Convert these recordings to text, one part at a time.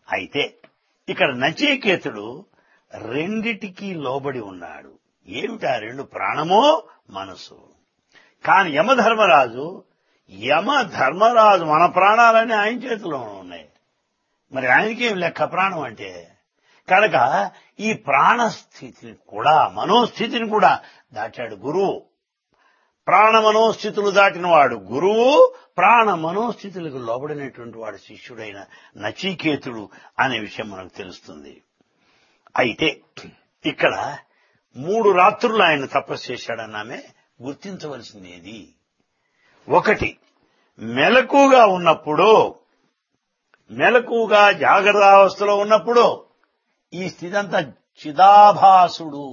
అయితే ఇక్కడ నచికేతుడు రెండిటికి లోబడి ఉన్నాడు ఏమిటా రెండు ప్రాణమో మనసు కాని యమధర్మరాజు యమ ధర్మరాజు మన ప్రాణాలన్నీ ఆయన చేతిలో ఉన్నాయి మరి ఆయనకేం లెక్క ప్రాణం అంటే కనుక ఈ ప్రాణస్థితిని కూడా మనోస్థితిని కూడా దాటాడు గురువు ప్రాణ మనోస్థితులు దాటినవాడు గురువు ప్రాణ మనోస్థితులకు లోబడినటువంటి వాడు శిష్యుడైన నచికేతుడు అనే విషయం మనకు తెలుస్తుంది అయితే ఇక్కడ మూడు రాత్రులు ఆయన తపస్సు చేశాడన్నామే గుర్తించవలసింది ఏది ఒకటి మెలకుగా ఉన్నప్పుడు మెలకుగా జాగ్రత్తావస్థలో ఉన్నప్పుడు ఈ స్థితి అంతా చిదాభాసుడు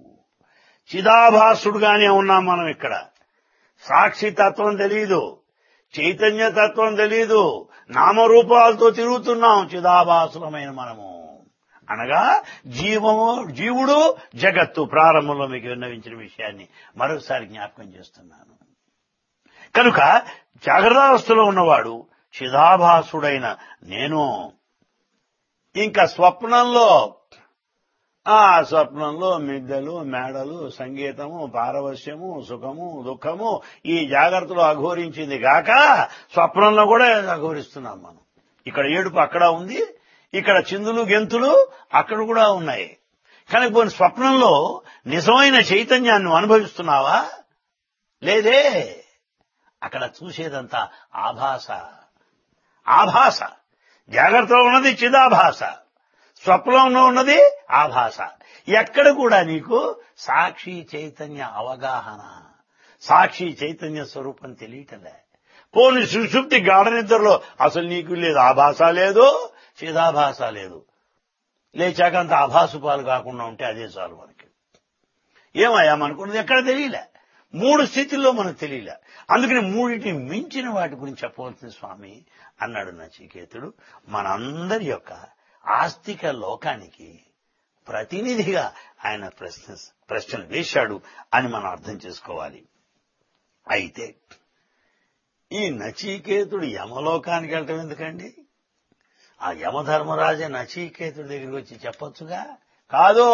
చిదాభాసుడుగానే ఉన్నాం మనం ఇక్కడ సాక్షి తత్వం తెలీదు చైతన్య తత్వం తెలీదు నామరూపాలతో తిరుగుతున్నాం చిదాభాసులమైన మనము అనగా జీవము జీవుడు జగత్తు ప్రారంభంలో మీకు విన్నవించిన విషయాన్ని మరోసారి జ్ఞాపకం చేస్తున్నాను కనుక జాగ్రత్తావస్థలో ఉన్నవాడు చిదాభాసుడైన నేను ఇంకా స్వప్నంలో ఆ స్వప్నంలో మిద్దెలు మేడలు సంగీతము పారవశ్యము సుఖము దుఃఖము ఈ జాగ్రత్తలో అఘోరించింది గాక స్వప్నంలో కూడా అఘోరిస్తున్నాం మనం ఇక్కడ ఏడుపు అక్కడ ఉంది ఇక్కడ చిందులు గెంతులు అక్కడ కూడా ఉన్నాయి కానీ కొన్ని స్వప్నంలో నిజమైన చైతన్యాన్ని నువ్వు అనుభవిస్తున్నావా లేదే అక్కడ చూసేదంతా ఆభాస ఆభాస జాగ్రత్తలో ఉన్నది చిదాభాస స్వప్నంలో ఉన్నది ఆభాస ఎక్కడ కూడా నీకు సాక్షి చైతన్య అవగాహన సాక్షి చైతన్య స్వరూపం తెలియటలే పోని సుషుప్తి గాఢ నిద్రలో అసలు నీకు లేదు ఆభాస లేదు చిదాభాస లేదు లేచాక అంత ఆభాసు పాలు కాకుండా ఉంటే అదే చాలు మనకి ఏమయ్యా మనకున్నది ఎక్కడ తెలియలే మూడు స్థితిల్లో మనకు తెలియలే అందుకని మూడింటిని మించిన వాటి గురించి చెప్పవలసింది స్వామి అన్నాడు నచికేతుడు మనందరి యొక్క ఆస్తిక లోకానికి ప్రతినిధిగా ఆయన ప్రశ్న ప్రశ్నలు వేశాడు అని మనం అర్థం చేసుకోవాలి అయితే ఈ నచికేతుడు యమలోకానికి వెళ్ళటం ఎందుకండి ఆ యమధర్మరాజే నచికేతుడి దగ్గరికి వచ్చి చెప్పొచ్చుగా కాదు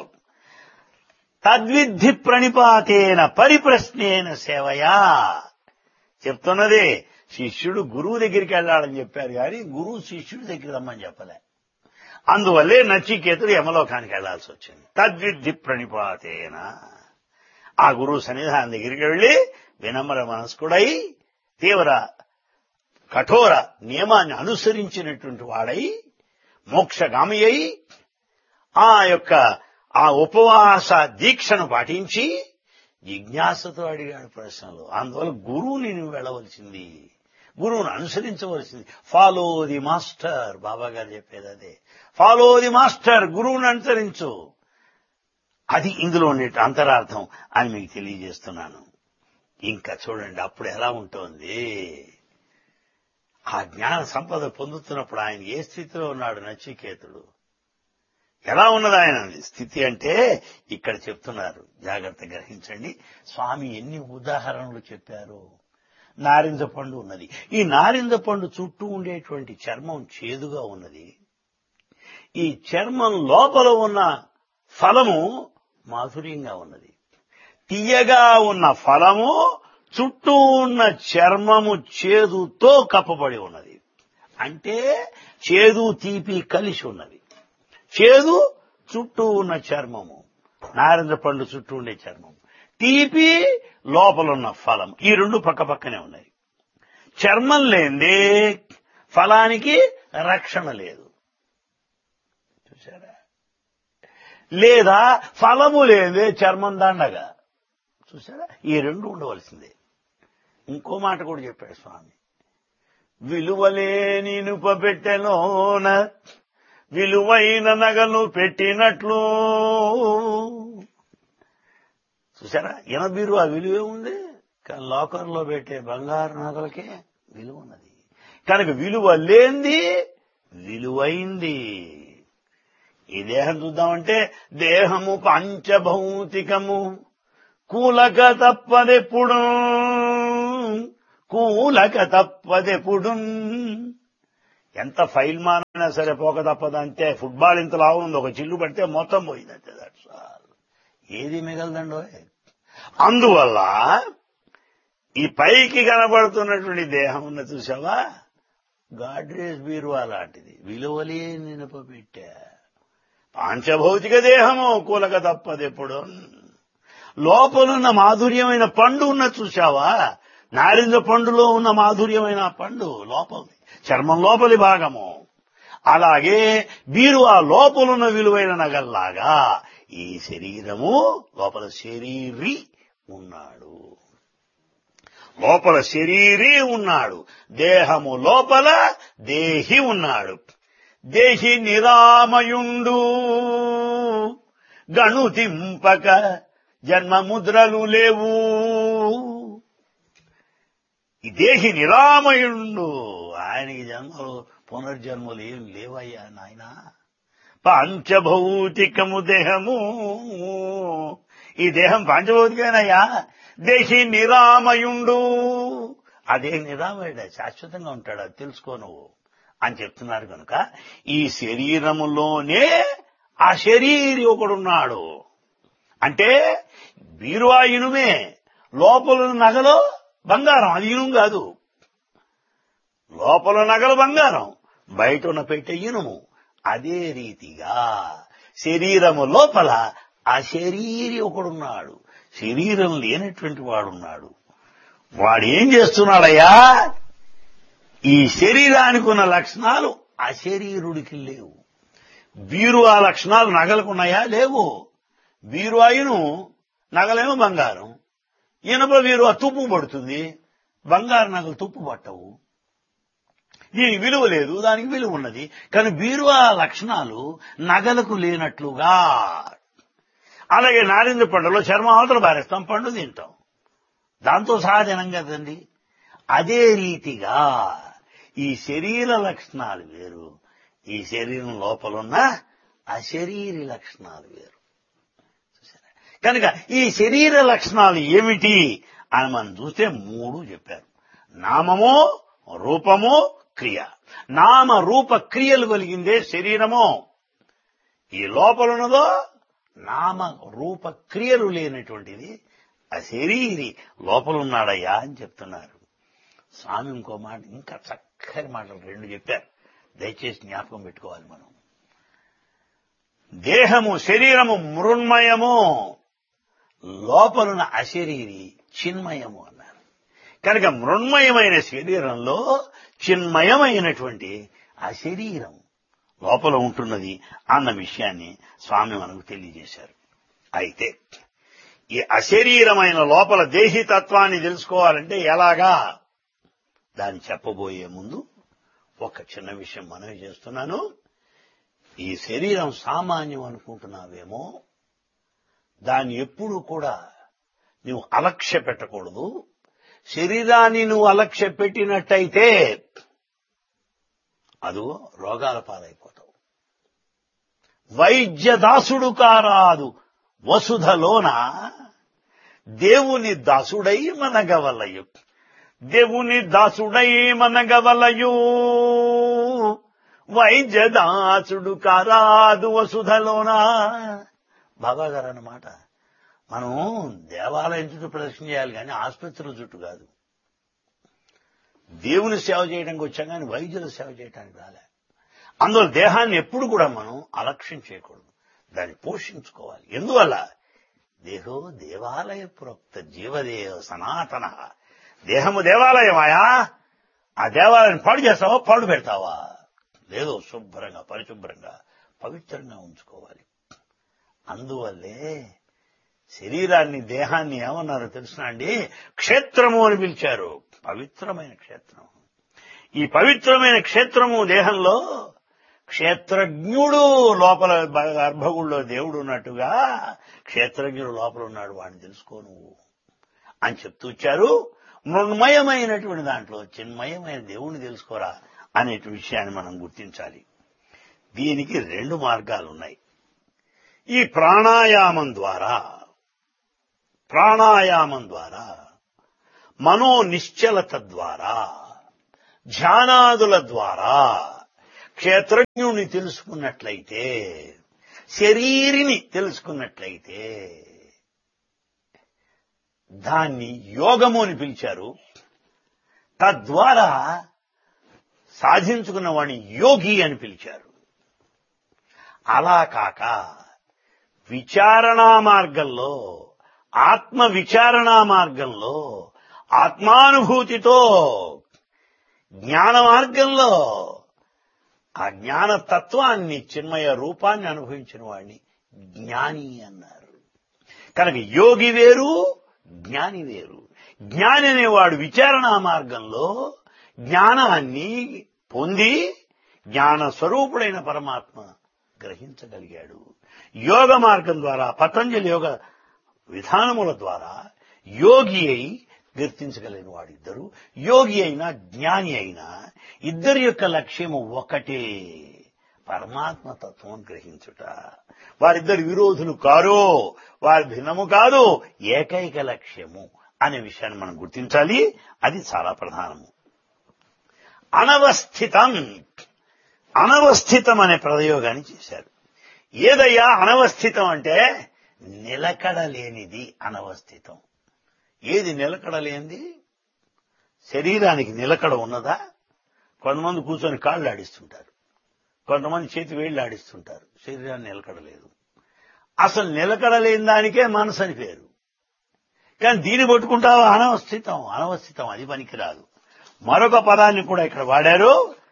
తద్విద్ధి ప్రణిపాతేన పరిప్రశ్నేన సేవయా చెప్తున్నది శిష్యుడు గురువు దగ్గరికి వెళ్ళాలని చెప్పారు కానీ గురువు శిష్యుడి దగ్గరికి రమ్మని చెప్పలే అందువల్లే నచికేతుడు యమలోకానికి వెళ్లాల్సి వచ్చింది తద్విద్ధి ప్రణిపాతేన ఆ గురువు సన్నిధానం దగ్గరికి వెళ్లి వినమ్ర మనస్కుడై తీవ్ర కఠోర నియమాన్ని అనుసరించినటువంటి వాడై మోక్షగామి అయి ఆ యొక్క ఆ ఉపవాస దీక్షను పాటించి జిజ్ఞాసతో అడిగాడు ప్రశ్నలు అందువల్ల గురువుని నువ్వు వెళ్ళవలసింది గురువును అనుసరించవలసింది follow the master Baba garu చెప్పేది అదే ఫాలో ది మాస్టర్ గురువుని అనుసరించు అది ఇందులో ఉండే అంతరార్థం అని మీకు తెలియజేస్తున్నాను ఇంకా చూడండి అప్పుడు ఎలా ఉంటుంది ఆ జ్ఞాన సంపద పొందుతున్నప్పుడు ఆయన ఏ స్థితిలో ఉన్నాడు నచికేతుడు ఎలా ఉన్నది ఆయన స్థితి అంటే ఇక్కడ చెప్తున్నారు జాగ్రత్త గ్రహించండి స్వామి ఎన్ని ఉదాహరణలు చెప్పారు నారింజ పండు ఉన్నది ఈ నారింజ పండు చుట్టూ ఉండేటువంటి చర్మం చేదుగా ఉన్నది ఈ చర్మం లోపల ఉన్న ఫలము మాధుర్యంగా ఉన్నది తీయగా ఉన్న ఫలము చుట్టూ ఉన్న చర్మము చేదుతో కప్పబడి ఉన్నది అంటే చేదు తీపి కలిసి ఉన్నది చేదు చుట్టూ ఉన్న చర్మము నారింజ పండు చుట్టూ ఉండే చర్మం తీపి లోపల ఉన్న ఫలం ఈ రెండు పక్క పక్కనే ఉన్నాయి చర్మం లేనిదే ఫలానికి రక్షణ లేదు చూసారా లేదా ఫలము లేనిదే చర్మం దండగా చూసారా ఈ రెండు ఉండవలసిందే ఇంకో మాట కూడా చెప్పాడు స్వామి విలువలేని నుపబెట్టెలోన విలువైన నగలు పెట్టినట్లు చూసారా ఇనబీరు ఆ విలువే ఉంది కానీ లాకర్లో పెట్టే బంగారు నగలకే విలువ ఉన్నది కనుక విలువ లేనిది విలువైంది ఈ దేహం చూద్దామంటే దేహము పంచభౌతికము కూలక తప్పదెప్పుడు కూలక తప్పదెప్పుడు ఎంత ఫైల్ మానైనా సరే పోక తప్పదు అంతే ఫుట్బాల్ ఇంత లావు ఉంది ఒక చిల్లు పడితే మొత్తం పోయింది అంతే దట్స్ ఆల్ ఏది మిగలదండో అందువల్ల ఈ పైకి కనబడుతున్నటువంటి దేహం ఉన్న చూసావా గాడ్రేజ్ బీరువా లాంటిది విలువలే నినపబెట్టా పాంచభౌతిక దేహము కూలక తప్పదెప్పుడు లోపలున్న మాధుర్యమైన పండు ఉన్న చూసావా నారింజ పండులో ఉన్న మాధుర్యమైన పండు లోపలిది చర్మం లోపలి భాగము అలాగే బీరువా లోపలున్న విలువైన నగల్లాగా ఈ శరీరము లోపల శరీరి ఉన్నాడు లోపల శరీరి ఉన్నాడు దేహము లోపల దేహి ఉన్నాడు దేహి నిరామయుండు గణుతింపక జన్మముద్రలు లేవు ఈ దేహి నిరామయుండు ఆయనకి జన్మలు పునర్జన్మలు ఏం లేవయ్యా నాయనా పాంచభౌతికము దేహము ఈ దేహం పాంచభౌతికమేనయ్యా దేహి నిరామయుండు అదే నిరామయుడే శాశ్వతంగా ఉంటాడు అది తెలుసుకో నువ్వు అని చెప్తున్నారు కనుక ఈ శరీరములోనే ఆ శరీరి ఒకడున్నాడు అంటే బీరువా ఇనుమే లోపల నగలో బంగారం అది ఇనుము కాదు లోపల నగలు బంగారం బయట ఉన్న పెట్టే ఇనుము అదే రీతిగా శరీరము లోపల ఆ శరీరి ఒకడున్నాడు శరీరం లేనటువంటి వాడున్నాడు వాడు ఏం చేస్తున్నాడయ్యా ఈ శరీరానికి ఉన్న లక్షణాలు అశరీరుడికి లేవు బీరువా లక్షణాలు నగలకున్నాయా లేవు బీరువాయును నగలేమో బంగారం ఇనప బీరువా తుప్పు పడుతుంది బంగారు నగలు తుప్పు పట్టవు దీనికి విలువ లేదు దానికి విలువ ఉన్నది కానీ బీరువా లక్షణాలు నగలకు లేనట్లుగా అలాగే నారింజ పండులో చర్మం అవతల బారేస్తాం పండు తింటాం దాంతో సహజనం కదండి అదే రీతిగా ఈ శరీర లక్షణాలు వేరు ఈ శరీరం లోపలున్న అశరీరి లక్షణాలు వేరు చూసారా? కనుక ఈ శరీర లక్షణాలు ఏమిటి అని మనం చూస్తే మూడు చెప్పారు నామము రూపము క్రియ నామ రూప క్రియలు కలిగిందే శరీరము ఈ లోపల ఉన్నదో నామ రూప క్రియలు లేనటువంటిది ఆ శరీరి లోపల ఉన్నాడయ్యా అని చెప్తున్నారు స్వామి ఇంకో మాట ఇంకా చక్కని మాటలు రెండు చెప్పారు దయచేసి జ్ఞాపకం పెట్టుకోవాలి మనం దేహము శరీరము మృన్మయము లోపలున్న అశరీరి చిన్మయము అన్నారు కనుక మృన్మయమైన శరీరంలో చిన్మయమైనటువంటి ఆ శరీరం లోపల ఉంటున్నది అన్న విషయాన్ని స్వామి మనకు తెలియజేశారు అయితే ఈ అశరీరమైన లోపల దేహితత్వాన్ని తెలుసుకోవాలంటే ఎలాగా దాన్ని చెప్పబోయే ముందు ఒక చిన్న విషయం మనవి చేస్తున్నాను ఈ శరీరం సామాన్యం అనుకుంటున్నావేమో దాన్ని ఎప్పుడు కూడా నువ్వు అలక్ష్య పెట్టకూడదు శరీరాన్ని నువ్వు అలక్ష్య పెట్టినట్టయితే అదో రోగాల పాలైపోతావు వైద్య దాసుడు కారాదు వసుధలోన దేవుని దాసుడై మనగవలయు దేవుని దాసుడై మనగవలయు వైద్య దాసుడు కారాదు వసుధలోన బాబా గారు అన్నమాట మనం దేవాలయం చుట్టూ ప్రదర్శన చేయాలి కానీ ఆసుపత్రుల చుట్టూ కాదు దేవుని సేవ చేయడానికి వచ్చాం కానీ వైద్యుల సేవ చేయడానికి రాలే అందువల్ల దేహాన్ని ఎప్పుడు కూడా మనం అలక్ష్యం చేయకూడదు దాన్ని పోషించుకోవాలి ఎందువల్ల దేహో దేవాలయ ప్రోక్త జీవదేవ సనాతన దేహము దేవాలయమాయా ఆ దేవాలయాన్ని పాడు చేస్తావా పాడు పెడతావా లేదో శుభ్రంగా పరిశుభ్రంగా పవిత్రంగా ఉంచుకోవాలి అందువల్లే శరీరాన్ని దేహాన్ని ఏమన్నారో తెలుసునా అండి క్షేత్రము అని పిలిచారు పవిత్రమైన క్షేత్రం ఈ పవిత్రమైన క్షేత్రము దేహంలో క్షేత్రజ్ఞుడు లోపల గర్భగుడిలో దేవుడు ఉన్నట్టుగా క్షేత్రజ్ఞుడు లోపల ఉన్నాడు వాడిని తెలుసుకో నువ్వు అని చెప్తూ వచ్చారు మృణ్మయమైనటువంటి దాంట్లో చిన్మయమైన దేవుణ్ణి తెలుసుకోరా అనే విషయాన్ని మనం గుర్తించాలి దీనికి రెండు మార్గాలు ఉన్నాయి ఈ ప్రాణాయామం ద్వారా ప్రాణాయామం ద్వారా మనో నిశ్చలత ద్వారా ధ్యానాదుల ద్వారా క్షేత్రజ్ఞుణ్ణి తెలుసుకున్నట్లయితే శరీరిని తెలుసుకున్నట్లయితే దాన్ని యోగము అని పిలిచారు తద్వారా సాధించుకున్న వాడిని యోగి అని పిలిచారు అలా కాక విచారణా మార్గంలో ఆత్మ విచారణా మార్గంలో ఆత్మానుభూతితో జ్ఞాన మార్గంలో ఆ జ్ఞాన తత్వాన్ని చిన్మయ రూపాన్ని అనుభవించిన వాడిని జ్ఞాని అన్నారు కనుక యోగి వేరు జ్ఞాని వేరు జ్ఞాని అనేవాడు విచారణా మార్గంలో జ్ఞానాన్ని పొంది జ్ఞాన స్వరూపుడైన పరమాత్మ గ్రహించగలిగాడు యోగ మార్గం ద్వారా పతంజలి యోగ విధానముల ద్వారా యోగి అయి గుర్తించగలిగిన వాడిద్దరు యోగి అయినా జ్ఞాని అయినా ఇద్దరి యొక్క లక్ష్యము ఒకటే పరమాత్మ తత్వం గ్రహించుట వారిద్దరు విరోధులు కారు వారి భిన్నము కాదు ఏకైక లక్ష్యము అనే విషయాన్ని మనం గుర్తించాలి అది చాలా ప్రధానము అనవస్థితం అనవస్థితం అనే ప్రయోగాన్ని చేశారు ఏదయ్యా అనవస్థితం అంటే నిలకడలేనిది అనవస్థితం ఏది నిలకడలేనిది శరీరానికి నిలకడ ఉన్నదా కొంతమంది కూర్చొని కాళ్ళు ఆడిస్తుంటారు కొంతమంది చేతి వేళ్ళు ఆడిస్తుంటారు శరీరాన్ని నిలకడలేదు అసలు నిలకడలేని దానికే మనసు అని పేరు కానీ దీన్ని పట్టుకుంటావా అనవస్థితం అనవస్థితం అది పనికిరాదు మరొక పదాన్ని కూడా ఇక్కడ వాడారు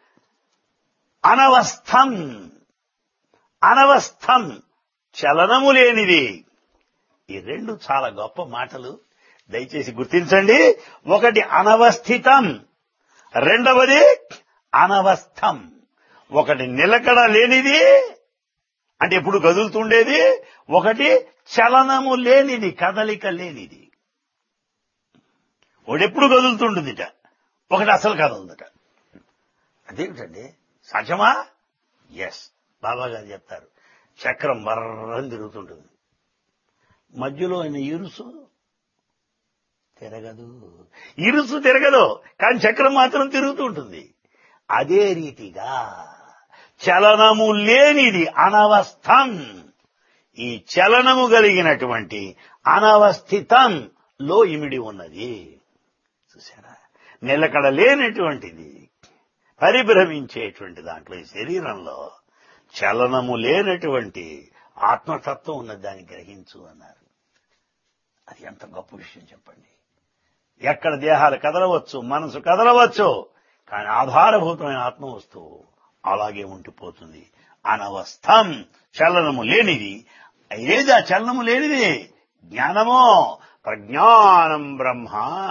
అనవస్థం అనవస్థం చలనము లేనిది ఈ రెండు చాలా గొప్ప మాటలు దయచేసి గుర్తించండి ఒకటి అనవస్థితం రెండవది అనవస్థం ఒకటి నిలకడ లేనిది అంటే ఎప్పుడు కదులుతుండేది ఒకటి చలనము లేనిది కదలిక లేనిది ఒకడెప్పుడు కదులుతుంటుందిట ఒకటి అసలు కదలదుట అదేమిటండి సహజమా ఎస్ బాబా గారు చెప్తారు చక్రం బర్రని తిరుగుతుంటుంది మధ్యలో ఆయన ఇరుసు తిరగదు ఇరుసు తిరగదు కానీ చక్రం మాత్రం తిరుగుతూ ఉంటుంది అదే రీతిగా చలనము లేనిది అనవస్థం ఈ చలనము కలిగినటువంటి అనవస్థితం లో ఇమిడి ఉన్నది చూసారా నిలకడ లేనటువంటిది పరిభ్రమించేటువంటి దాంట్లో ఈ శరీరంలో చలనము లేనటువంటి ఆత్మతత్వం ఉన్న దాన్ని గ్రహించు అన్నారు అది ఎంత గొప్ప విషయం చెప్పండి ఎక్కడ దేహాలు కదలవచ్చు మనసు కదలవచ్చు కానీ ఆధారభూతమైన ఆత్మ వస్తువు అలాగే ఉండిపోతుంది అనవస్థం చలనము లేనిది ఏది ఆ చలనము లేనిది జ్ఞానమో ప్రజ్ఞానం బ్రహ్మ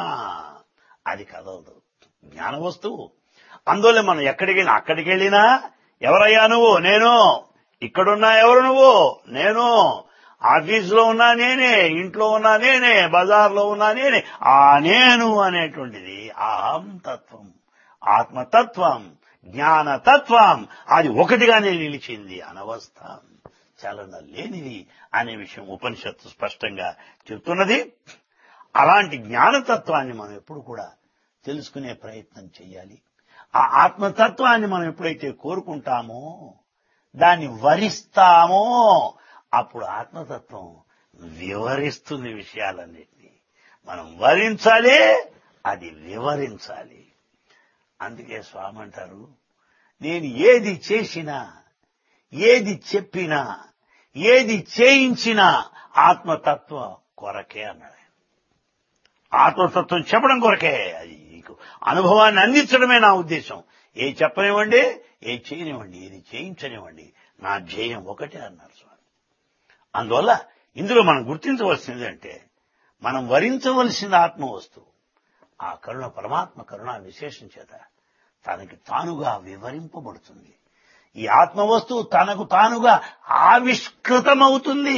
అది కదలదు జ్ఞాన వస్తువు అందువల్ల మనం ఎక్కడికి వెళ్ళినా అక్కడికి వెళ్ళినా ఎవరయ్యా నువ్వు నేను ఇక్కడున్నా ఎవరు నువ్వు నేను ఆఫీసులో ఉన్నా నేనే ఇంట్లో ఉన్నా నేనే బజార్లో ఉన్నా నేనే ఆ నేను అనేటువంటిది అహం తత్వం ఆత్మతత్వం జ్ఞానతత్వం అది ఒకటిగానే నిలిచింది అనవస్థ చలన లేనిది అనే విషయం ఉపనిషత్తు స్పష్టంగా చెప్తున్నది అలాంటి జ్ఞానతత్వాన్ని మనం ఎప్పుడు కూడా తెలుసుకునే ప్రయత్నం చేయాలి ఆ ఆత్మతత్వాన్ని మనం ఎప్పుడైతే కోరుకుంటామో దాన్ని వరిస్తామో అప్పుడు ఆత్మతత్వం వివరిస్తుంది విషయాలన్నిటినీ మనం వరించాలి అది వివరించాలి అందుకే స్వామి అంటారు నేను ఏది చేసినా ఏది చెప్పినా ఏది చేయించినా ఆత్మతత్వ కొరకే అన్నాడు ఆయన. ఆత్మతత్వం చెప్పడం కొరకే అది నీకు అనుభవాన్ని అందించడమే నా ఉద్దేశం ఏ చెప్పనివ్వండి ఏ చేయనివ్వండి ఏది చేయించనివ్వండి నా ధ్యేయం ఒకటే అన్నారు స్వామి అందువల్ల ఇందులో మనం గుర్తించవలసింది అంటే మనం వరించవలసిన ఆత్మ వస్తువు ఆ కరుణ పరమాత్మ కరుణ విశేషం చేత తనకి తానుగా వివరింపబడుతుంది ఈ ఆత్మ వస్తువు తనకు తానుగా ఆవిష్కృతమవుతుంది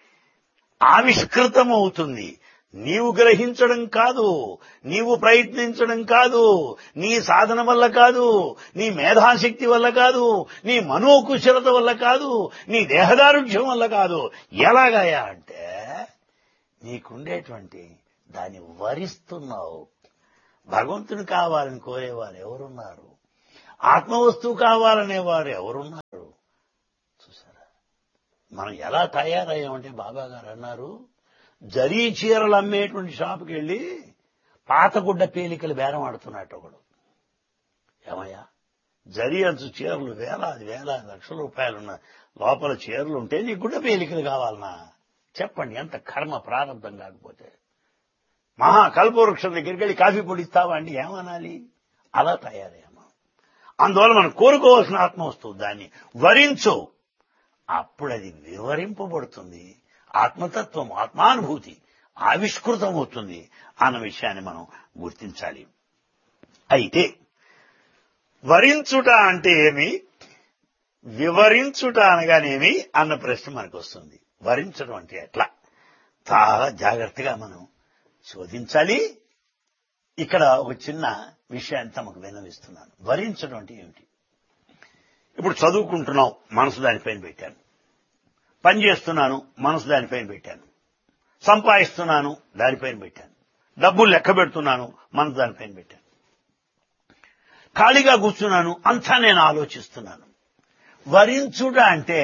ఆవిష్కృతమవుతుంది నీవు గ్రహించడం కాదు నీవు ప్రయత్నించడం కాదు నీ సాధన వల్ల కాదు నీ మేధాశక్తి వల్ల కాదు నీ మనోకుశలత వల్ల కాదు నీ దేహదారుఢ్యం వల్ల కాదు ఎలాగయా అంటే నీకుండేటువంటి దాన్ని వరిస్తున్నావు భగవంతుని కావాలని కోరేవారు ఎవరున్నారు ఆత్మవస్తువు కావాలనేవారు ఎవరున్నారు చూసారా మనం ఎలా తయారయ్యామంటే బాబా గారు అన్నారు జరీ చీరలు అమ్మేటువంటి షాపుకి వెళ్ళి పాతగుడ్డ పేలికలు బేరం ఆడుతున్నట్టు ఒకడు ఏమయ్యా జరి అంచు చీరలు వేలాది వేలాది లక్షల రూపాయలున్న లోపల చీరలు ఉంటే నీకు గుడ్డ పేలికలు కావాలనా చెప్పండి ఎంత కర్మ ప్రారంభం కాకపోతే మహా కల్పవృక్షం దగ్గరికి వెళ్ళి కాఫీ పొడి ఇస్తావా అండి ఏమనాలి అలా తయారయ్యామా అందువల్ల మనం కోరుకోవాల్సిన ఆత్మ వస్తువు దాన్ని వరించు అప్పుడు అది వివరింపబడుతుంది ఆత్మతత్వం ఆత్మానుభూతి ఆవిష్కృతం అవుతుంది అన్న విషయాన్ని మనం గుర్తించాలి అయితే వరించుట అంటే ఏమి వివరించుట అనగానేమి అన్న ప్రశ్న మనకు వస్తుంది వరించడం అంటే ఎట్లా చాలా జాగ్రత్తగా మనం శోధించాలి ఇక్కడ ఒక చిన్న విషయాన్ని తమకు విన్నవిస్తున్నాను వరించడం అంటే ఏమిటి ఇప్పుడు చదువుకుంటున్నాం మనసు దానిపైన పెట్టాను పని చేస్తున్నాను మనసు దానిపైన పెట్టాను సంపాదిస్తున్నాను దానిపైన పెట్టాను డబ్బులు లెక్క పెడుతున్నాను మనసు దానిపైన పెట్టాను ఖాళీగా కూర్చున్నాను అంతా నేను ఆలోచిస్తున్నాను వరించుట అంటే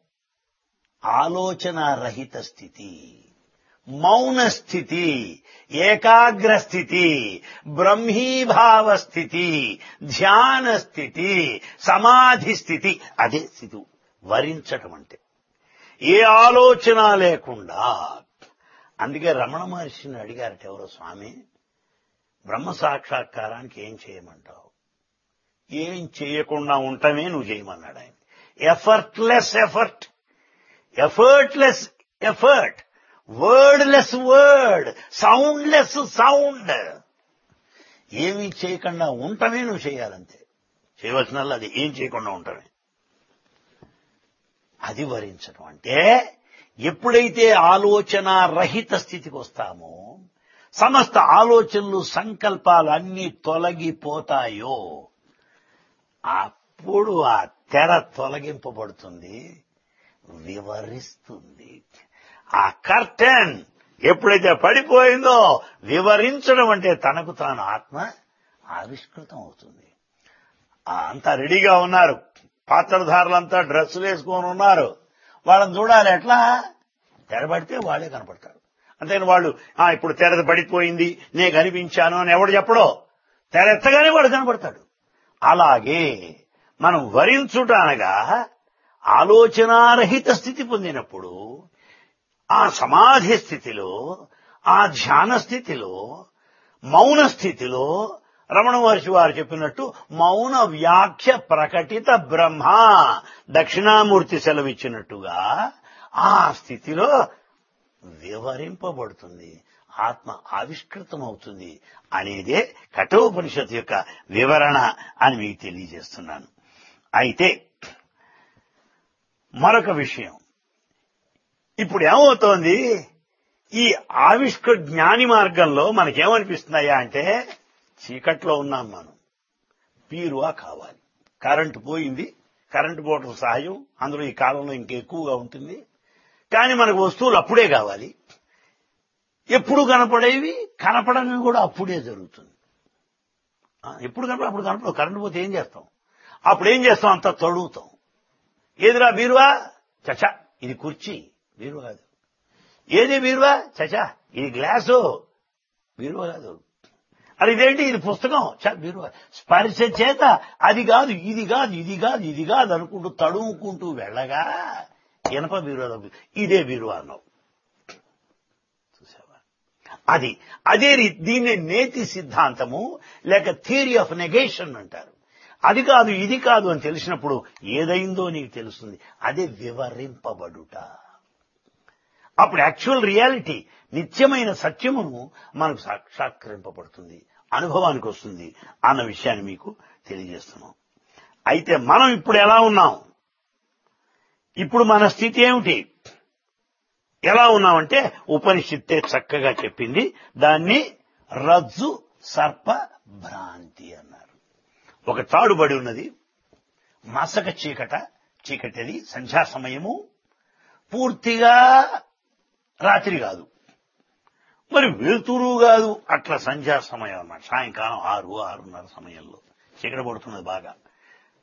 ఆలోచన రహిత స్థితి మౌన స్థితి ఏకాగ్ర స్థితి బ్రహ్మీభావ స్థితి ధ్యాన స్థితి సమాధి స్థితి అదే స్థితి వరించటం అంటే ఏ ఆలోచన లేకుండా అందుకే రమణ మహర్షిని అడిగారట ఎవరో స్వామి బ్రహ్మ సాక్షాత్కారానికి ఏం చేయమంటావు ఏం చేయకుండా ఉండటమే నువ్వు చేయమన్నాడు ఆయన effortless effort effortless effort wordless word soundless sound ఏమీ చేయకుండా ఉండటమే నువ్వు చేయాలంతే చేయవలసినల్లా అది ఏం చేయకుండా ఉండటమే అది వరించడం అంటే ఎప్పుడైతే ఆలోచన రహిత స్థితికి వస్తామో సమస్త ఆలోచనలు సంకల్పాలు అన్నీ తొలగిపోతాయో అప్పుడు ఆ తెర తొలగింపబడుతుంది వివరిస్తుంది ఆ కర్టెన్ ఎప్పుడైతే పడిపోయిందో వివరించడం అంటే తనకు తాను ఆత్మ ఆవిష్కృతం అవుతుంది ఆ అంతా రెడీగా ఉన్నారు పాత్రధారులంతా డ్రెస్సులు వేసుకొని ఉన్నారు వాళ్ళని చూడాలి ఎట్లా తెరబడితే వాళ్ళే కనపడతారు అంతేని వాళ్ళు ఆ ఇప్పుడు తెర పడిపోయింది నేను కనిపించాను అని ఎవడు చెప్పడో తెర ఎత్తగానే వాడు కనపడతాడు అలాగే మనం వరించుట అనగా ఆలోచనారహిత స్థితి పొందినప్పుడు ఆ సమాధి స్థితిలో ఆ ధ్యాన స్థితిలో మౌన స్థితిలో రమణ మహర్షి వారు చెప్పినట్టు మౌన వ్యాఖ్య ప్రకటిత బ్రహ్మ దక్షిణామూర్తి సెలవిచ్చినట్టుగా ఆ స్థితిలో వివరింపబడుతుంది ఆత్మ ఆవిష్కృతమవుతుంది అనేదే కఠోపనిషత్తు యొక్క వివరణ అని మీకు తెలియజేస్తున్నాను అయితే మరొక విషయం ఇప్పుడు ఏమవుతోంది ఈ ఆవిష్కృ జ్ఞాని మార్గంలో మనకేమనిపిస్తున్నాయా అంటే చీకట్లో ఉన్నాం మనం పీరువా కావాలి కరెంటు పోయింది కరెంటు పోవటం సహాయం అందులో ఈ కాలంలో ఇంకెక్కువగా ఉంటుంది కానీ మనకు వస్తువులు అప్పుడే కావాలి ఎప్పుడు కనపడేవి కనపడమే కూడా అప్పుడే జరుగుతుంది ఆ, ఎప్పుడు కనపడ అప్పుడు కనపడ కరెంటు పోతే ఏం చేస్తాం అప్పుడు ఏం చేస్తాం అంతా తడుగుతాం ఏదిరా బీరువా చచా ఇది కుర్చీ బీరువా కాదు ఏది బీరువా చచా ఇది గ్లాసు బీరువా కాదు అది ఇదేంటి ఇది పుస్తకం చ బీరువా స్పర్శ చేత అది కాదు ఇది కాదు ఇది కాదు ఇది కాదు అనుకుంటూ తడుముకుంటూ వెళ్ళగా ఇనప బీరువా తప్పు. ఇదే బీరువా అన్నావు చూసావా అది అదే రీ- దీన్ని నేతి సిద్ధాంతము లేక థియరీ ఆఫ్ నెగేషన్ అంటారు అది కాదు ఇది కాదు అని తెలిసినప్పుడు ఏదైందో నీకు తెలుస్తుంది అదే వివరింపబడుట అప్పుడు యాక్చువల్ రియాలిటీ నిత్యమైన సత్యమును మనకు సాక్షాత్కరింపబడుతుంది అనుభవానికి వస్తుంది అన్న విషయాన్ని మీకు తెలియజేస్తున్నాం అయితే మనం ఇప్పుడు ఎలా ఉన్నాం ఇప్పుడు మన స్థితి ఏమిటి ఎలా ఉన్నామంటే ఉపనిషత్తే చక్కగా చెప్పింది దాన్ని రజ్జు సర్ప భ్రాంతి అన్నారు ఒక తాడుబడి ఉన్నది మసక చీకట చీకటిది సంధ్యా సమయము పూర్తిగా రాత్రి కాదు మరి వెలుతురు కాదు అట్లా సంధ్యా సమయం అన్నమాట సాయంకాలం ఆరు ఆరున్నర సమయంలో చీకట పడుతున్నది బాగా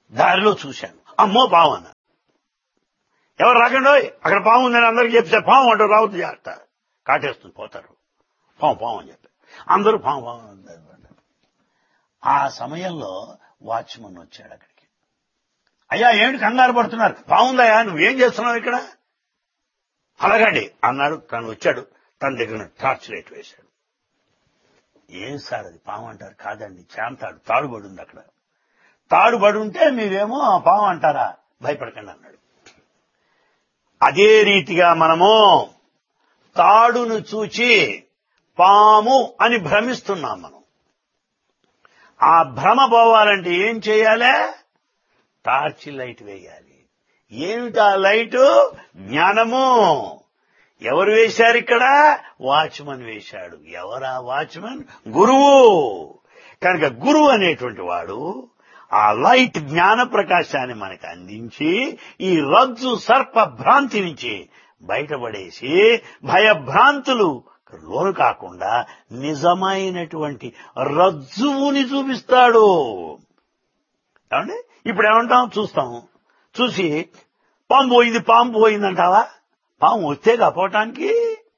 దారిలో చూశాను అమ్మో పాము అన్న ఎవరు రాకండో అక్కడ పాము ఉందని అందరికి చెప్తే పాము అంటారు రావద్దు జాగ్రత్త కాటేస్తుంది పోతారు పాము పాము అని చెప్పి అందరూ పాము పాము అన్నారు. ఆ సమయంలో వాచ్మన్ వచ్చాడు అక్కడికి అయ్యా ఏమిటి కంగారు పడుతున్నారు పాముందయ్యా నువ్వేం చేస్తున్నావు ఇక్కడ అలాగండి అన్నాడు తను వచ్చాడు తన దగ్గర టార్చ్ లైట్ వేశాడు ఏం సార్ అది పాము అంటారు కాదండి చాంతాడు తాడుబడి ఉంది అక్కడ తాడుబడి ఉంటే మీరేమో పాము అంటారా భయపడకండి అన్నాడు అదే రీతిగా మనము తాడును చూచి పాము అని భ్రమిస్తున్నాం మనం ఆ భ్రమ పోవాలంటే ఏం చేయాలి టార్చ్ లైట్ వేయాలి ఏమిటి ఆ లైటు జ్ఞానము ఎవరు వేశారు ఇక్కడ వాచ్మన్ వేశాడు ఎవరా వాచ్మన్ గురువు కనుక గురువు అనేటువంటి వాడు ఆ లైట్ జ్ఞాన ప్రకాశాన్ని మనకు అందించి ఈ రజ్జు సర్ప భ్రాంతి నుంచి బయటపడేసి భయభ్రాంతులు లోను కాకుండా నిజమైనటువంటి రజ్జువుని చూపిస్తాడు ఏమండి ఇప్పుడు ఏమంటాం చూస్తాం చూసి పాము పోయింది పాము పోయింది అంటావా పాము వస్తే కాపోవటానికి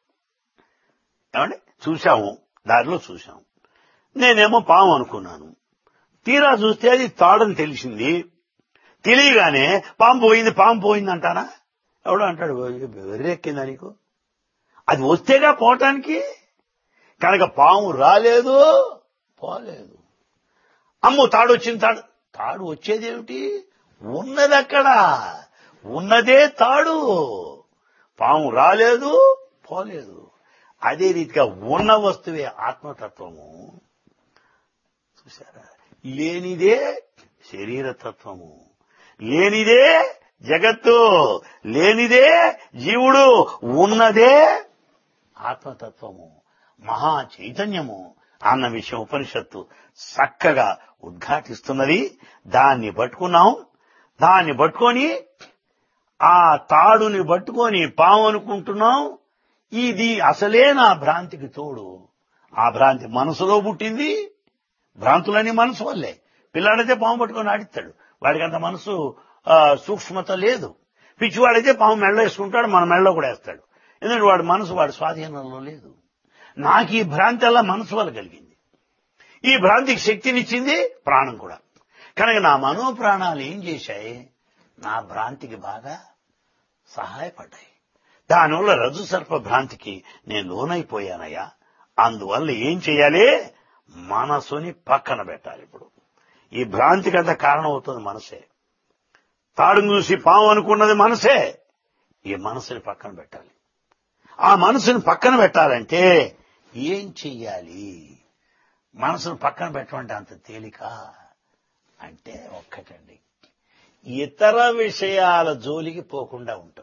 ఏమండి చూశాము దారిలో చూశాము నేనేమో పాము అనుకున్నాను తీరా చూస్తే అది తాడని తెలిసింది తెలియగానే పాము పోయింది పాము పోయింది అంటానా ఎవడో అంటాడు వెర్రెక్కిందా నీకు అది వస్తేగా పోవటానికి కనుక పాము రాలేదు పోలేదు అమ్ము తాడు వచ్చింది తాడు తాడు వచ్చేదేమిటి ఉన్నది అక్కడ ఉన్నదే తాడు పాము రాలేదు పోలేదు అదే రీతిగా ఉన్న వస్తువే ఆత్మతత్వము చూసారా లేనిదే శరీరతత్వము లేనిదే జగత్తు లేనిదే జీవుడు ఉన్నదే ఆత్మతత్వము మహా చైతన్యము అన్న విషయం ఉపనిషత్తు చక్కగా ఉద్ఘాటిస్తున్నది దాన్ని పట్టుకున్నాం దాన్ని పట్టుకొని ఆ తాడుని పట్టుకొని పాము అనుకుంటున్నాం ఇది అసలే నా భ్రాంతికి తోడు ఆ భ్రాంతి మనసులో పుట్టింది భ్రాంతులని మనసు వల్లే పిల్లాడైతే పాము పట్టుకొని ఆడిస్తాడు వాడికి అంత మనసు ఆ, సూక్ష్మత లేదు పిచ్చివాడైతే పాము మెళ్ళ వేసుకుంటాడు మన మెళ్ళలో కూడా వేస్తాడు ఎందుకంటే వాడి మనసు వాడి స్వాధీనంలో లేదు నాకు ఈ భ్రాంతి అలా మనసు వల్ల కలిగింది ఈ భ్రాంతికి శక్తినిచ్చింది ప్రాణం కూడా కనుక నా మనోప్రాణాలు ఏం చేశాయి నా భ్రాంతికి బాగా సహాయపడ్డాయి దానివల్ల రజు సర్ప భ్రాంతికి నేను లోనైపోయానయ్యా అందువల్ల ఏం చేయాలి మనసుని పక్కన పెట్టాలి ఇప్పుడు ఈ భ్రాంతికి అంత కారణం అవుతుంది మనసే తాడును చూసి పాము అనుకున్నది మనసే ఈ మనసుని పక్కన పెట్టాలి ఆ మనసుని పక్కన పెట్టాలంటే ఏం చెయ్యాలి మనసును పక్కన పెట్టమంటే అంత తేలిక అంటే ఒక్కటండి ఇతర విషయాల జోలికి పోకుండా ఉంటాం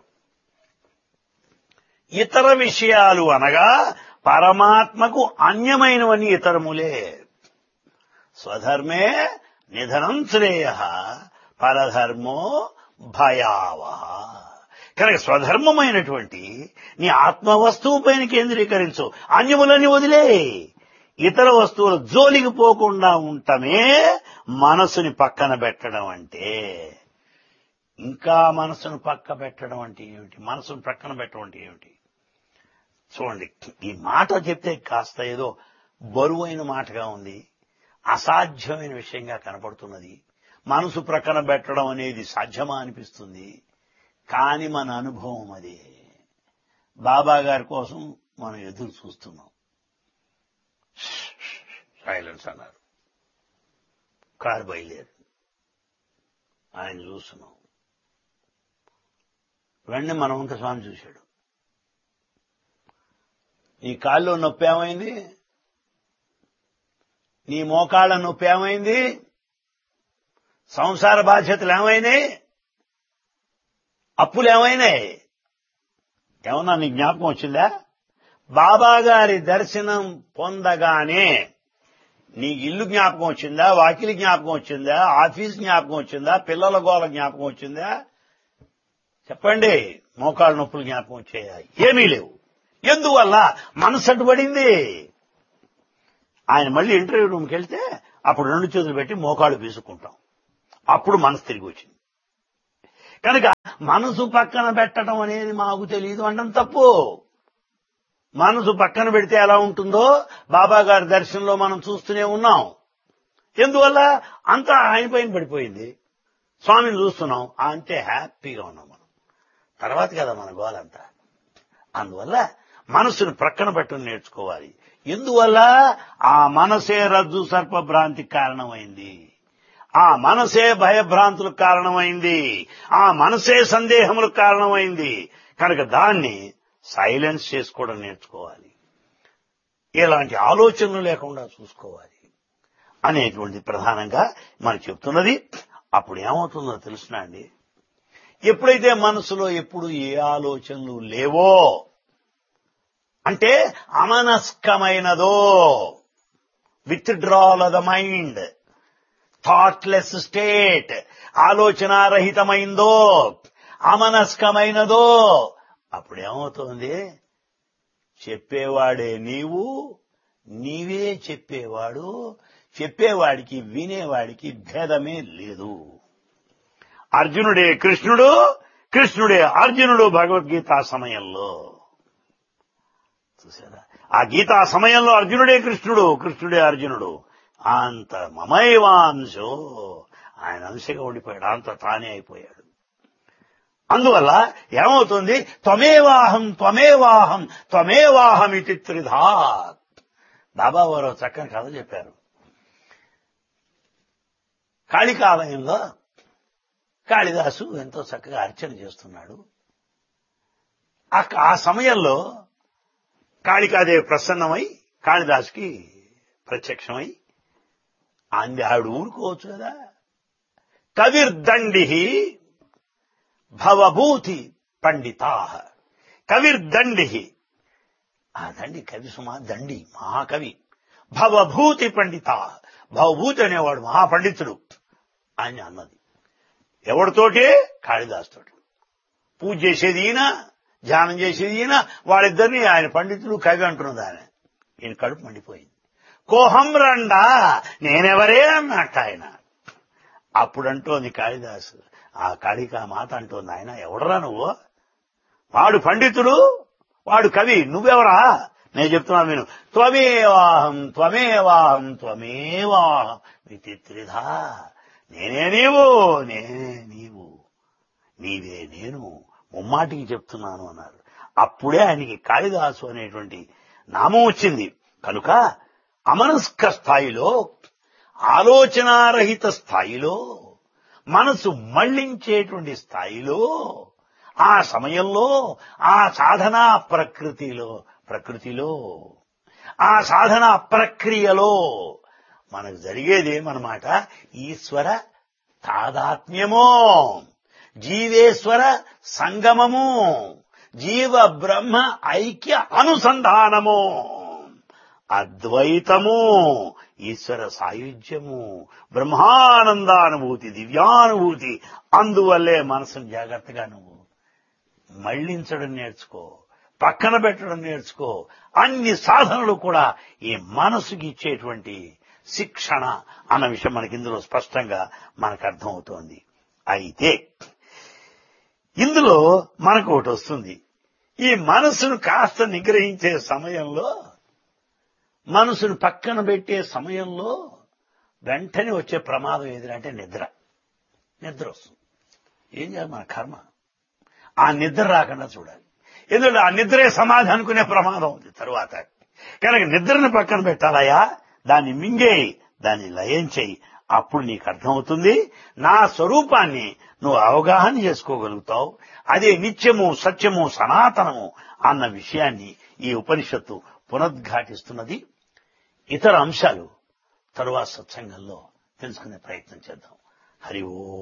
ఇతర విషయాలు అనగా పరమాత్మకు అన్యమైనవన్నీ ఇతరములే స్వధర్మే నిధనం శ్రేయ పరధర్మో భయావహ కనుక స్వధర్మమైనటువంటి నీ ఆత్మ వస్తువు పైన కేంద్రీకరించు అన్యములని వదిలే ఇతర వస్తువుల జోలికి పోకుండా ఉండటమే మనసుని పక్కన పెట్టడం అంటే ఇంకా మనసును పక్క పెట్టడం అంటే ఏమిటి మనసును పక్కన పెట్టడం అంటే ఏమిటి చూడండి ఈ మాట చెప్తే కాస్త ఏదో బరువైన మాటగా ఉంది అసాధ్యమైన విషయంగా కనపడుతున్నది మనసు ప్రక్కన పెట్టడం అనేది సాధ్యమా అనిపిస్తుంది కాని మన అనుభవం అదే బాబా గారి కోసం మనం ఎదురు చూస్తున్నాం సైలెన్స్ అన్నారు కారు బయలుదేరు ఆయన చూస్తున్నాం వెంటనే మనం ఉంటే స్వామి చూశాడు నీ కాల్లో నొప్పి ఏమైంది నీ మోకాళ్ళ నొప్పి ఏమైంది సంసార బాధ్యతలు ఏమైనాయి అప్పులు ఏమైనాయి ఏమన్నా నీ జ్ఞాపకం వచ్చిందా బాబా గారి దర్శనం పొందగానే నీ ఇల్లు జ్ఞాపకం వచ్చిందా వాకిలి జ్ఞాపకం వచ్చిందా ఆఫీస్ జ్ఞాపకం వచ్చిందా పిల్లల గోల జ్ఞాపకం వచ్చిందా చెప్పండి మోకాళ్ళ నొప్పులు జ్ఞాపకం వచ్చాయా ఏమీ లేవు ఎందువల్ల మనసు అడ్డుపడింది ఆయన మళ్ళీ ఇంటర్వ్యూ రూమ్కి వెళ్తే అప్పుడు రెండు చేతులు పెట్టి మోకాళ్ళు పీసుకుంటాం అప్పుడు మనసు తిరిగి వచ్చింది కనుక మనసు పక్కన పెట్టడం అనేది మాకు తెలియదు అనడం తప్పు మనసు పక్కన పెడితే ఎలా ఉంటుందో బాబా గారి దర్శనంలో మనం చూస్తూనే ఉన్నాం ఎందువల్ల అంతా ఆయన పైన పడిపోయింది స్వామిని చూస్తున్నాం అంతే హ్యాపీగా ఉన్నాం మనం తర్వాత కదా మన గోలంతా అందువల్ల మనసును ప్రక్కన పెట్టుకుని నేర్చుకోవాలి ఎందువల్ల ఆ మనసే రజ్జు సర్పభ్రాంతికి కారణమైంది ఆ మనసే భయభ్రాంతులకు కారణమైంది ఆ మనసే సందేహములకు కారణమైంది కనుక దాన్ని సైలెన్స్ చేసుకోవడం నేర్చుకోవాలి ఇలాంటి ఆలోచనలు లేకుండా చూసుకోవాలి అనేటువంటి ప్రధానంగా మనకు చెప్తున్నది అప్పుడు ఏమవుతుందో తెలుసునా అండి ఎప్పుడైతే మనసులో ఎప్పుడు ఏ ఆలోచనలు లేవో అంటే అమనస్కమైనదో withdrawal of the mind thoughtless state ఆలోచనారహితమైందో అమనస్కమైనదో అప్పుడేమవుతోంది చెప్పేవాడే నీవు నీవే చెప్పేవాడు చెప్పేవాడికి వినేవాడికి భేదమే లేదు అర్జునుడే కృష్ణుడు కృష్ణుడే అర్జునుడు భగవద్గీత సమయంలో చూసారా ఆ గీతా సమయంలో అర్జునుడే కృష్ణుడు కృష్ణుడే అర్జునుడు అంత మమైవాంశో ఆయన అంశగా ఉండిపోయాడు అంత తానే అయిపోయాడు అందువల్ల ఏమవుతుంది త్వమేవాహం త్వమేవాహం త్వమేవాహం ఇది త్రిధాత్ బాబా వారు చక్కని కథ చెప్పారు కాళికాలయంలో కాళిదాసు ఎంతో చక్కగా అర్చన చేస్తున్నాడు ఆ సమయంలో కాళికాదేవి ప్రసన్నమై కాళిదాసుకి ప్రత్యక్షమై అంది ఆవిడ ఊరుకోవచ్చు కదా కవిర్దండి భవభూతి పండితా కవిర్దండి ఆ దండి కవి సుమా దండి మహాకవి భవభూతి పండిత భవభూతి అనేవాడు మహాపండితుడు అని అన్నది ఎవరితోటి కాళిదాసుతోటి పూజ చేసేది ఈయన ధ్యానం చేసేది ఈయన వాళ్ళిద్దరిని ఆయన పండితుడు కవి అంటున్నది ఆయన ఈయన కడుపు మండిపోయింది కోహం రండా నేనెవరే అన్నట్టు ఆయన అప్పుడు అంటోంది కాళిదాసు ఆ కాళికా మాత అంటోంది ఆయన ఎవడరా నువ్వు వాడు పండితుడు వాడు కవి నువ్వెవరా నేను చెప్తున్నాను విను త్వమేవాహం త్వమేవాహం త్వమేవాహం ఇది త్రిధా నేనే నీవు నేనే నీవు నీవే నేను ముమ్మాటికి చెప్తున్నాను అన్నారు అప్పుడే ఆయనకి కాళిదాసు అనేటువంటి నామం వచ్చింది కనుక అమనస్క స్థాయిలో ఆలోచనారహిత స్థాయిలో మనసు మళ్లించేటువంటి స్థాయిలో ఆ సమయంలో ఆ సాధనా ప్రకృతిలో ప్రకృతిలో ఆ సాధనా ప్రక్రియలో మనకు జరిగేదేమన్నమాట ఈశ్వర తాదాత్మ్యమో జీవేశ్వర సంగమము జీవ బ్రహ్మ ఐక్య అనుసంధానము అద్వైతము ఈశ్వర సాయుధ్యము బ్రహ్మానందానుభూతి దివ్యానుభూతి అందువల్లే మనసును జాగ్రత్తగా నువ్వు మళ్లించడం నేర్చుకో పక్కన పెట్టడం నేర్చుకో అన్ని సాధనలు కూడా ఈ మనసుకి ఇచ్చేటువంటి శిక్షణ అన్న విషయం మనకి ఇందులో స్పష్టంగా మనకు అర్థమవుతోంది అయితే ఇందులో మనకు ఒకటి వస్తుంది ఈ మనసును కాస్త నిగ్రహించే సమయంలో మనసును పక్కన పెట్టే సమయంలో వెంటనే వచ్చే ప్రమాదం ఏదంటే నిద్ర నిద్ర వస్తుంది ఏం చేయాలి మన కర్మ ఆ నిద్ర రాకుండా చూడాలి ఎందుకంటే ఆ నిద్రే సమాధి అనుకునే ప్రమాదం ఉంది తరువాత కనుక నిద్రను పక్కన పెట్టాలయా దాన్ని మింగేయి దాన్ని లయం చేయి అప్పుడు నీకు అర్థమవుతుంది నా స్వరూపాన్ని నువ్వు అవగాహన చేసుకోగలుగుతావు అదే నిత్యము సత్యము సనాతనము అన్న విషయాన్ని ఈ ఉపనిషత్తు పునద్ఘాటిస్తున్నది ఇతర అంశాలు తరువాత సత్సంగంలో తెలుసుకునే ప్రయత్నం చేద్దాం హరి ఓ